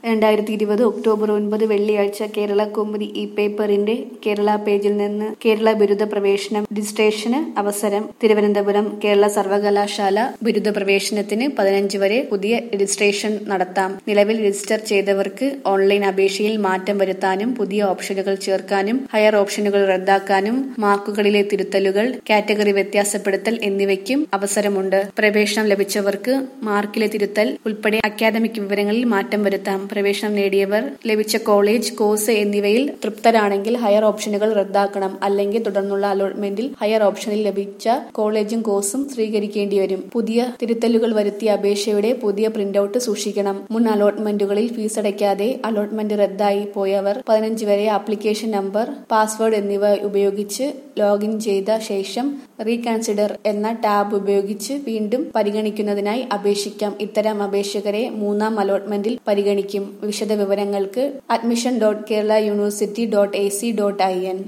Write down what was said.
രണ്ടായിരത്തി ഇരുപത് ഒക്ടോബർ ഒൻപത് വെള്ളിയാഴ്ച കേരള കൗമുദി ഈ പേപ്പറിന്റെ കേരള പേജിൽ നിന്ന് കേരള ബിരുദ പ്രവേശനം രജിസ്ട്രേഷന് അവസരം തിരുവനന്തപുരം കേരള സർവകലാശാല ബിരുദ പ്രവേശനത്തിന് പതിനഞ്ച് വരെ പുതിയ രജിസ്ട്രേഷൻ നടത്താം നിലവിൽ രജിസ്റ്റർ ചെയ്തവർക്ക് ഓൺലൈൻ അപേക്ഷയിൽ മാറ്റം വരുത്താനും പുതിയ ഓപ്ഷനുകൾ ചേർക്കാനും ഹയർ ഓപ്ഷനുകൾ റദ്ദാക്കാനും മാർക്കുകളിലെ തിരുത്തലുകൾ കാറ്റഗറി വ്യത്യാസപ്പെടുത്തൽ എന്നിവയ്ക്കും അവസരമുണ്ട് പ്രവേശനം ലഭിച്ചവർക്ക് മാർക്കിലെ തിരുത്തൽ ഉൾപ്പെടെ അക്കാദമിക് വിവരങ്ങളിൽ മാറ്റം വരുത്താം പ്രവേശനം നേടിയവർ ലഭിച്ച കോളേജ് കോഴ്സ് എന്നിവയിൽ തൃപ്തരാണെങ്കിൽ ഹയർ ഓപ്ഷനുകൾ റദ്ദാക്കണം അല്ലെങ്കിൽ തുടർന്നുള്ള അലോട്ട്മെന്റിൽ ഹയർ ഓപ്ഷനിൽ ലഭിച്ച കോളേജും കോഴ്സും സ്വീകരിക്കേണ്ടി വരും പുതിയ തിരുത്തലുകൾ വരുത്തിയ അപേക്ഷയുടെ പുതിയ പ്രിന്റൌട്ട് സൂക്ഷിക്കണം മുൻ അലോട്ട്മെന്റുകളിൽ ഫീസ് അടയ്ക്കാതെ അലോട്ട്മെന്റ് റദ്ദായി പോയവർ പതിനഞ്ച് വരെ ആപ്ലിക്കേഷൻ നമ്പർ പാസ്വേഡ് എന്നിവ ഉപയോഗിച്ച് ലോഗിൻ ചെയ്ത ശേഷം റീകൺസിഡർ എന്ന ടാബ് ഉപയോഗിച്ച് വീണ്ടും പരിഗണിക്കുന്നതിനായി അപേക്ഷിക്കാം ഇത്തരം അപേക്ഷകരെ മൂന്നാം അലോട്ട്മെന്റിൽ പരിഗണിക്കും വിശദ വിവരങ്ങൾക്ക് admission dot Kerala university dot A C dot I N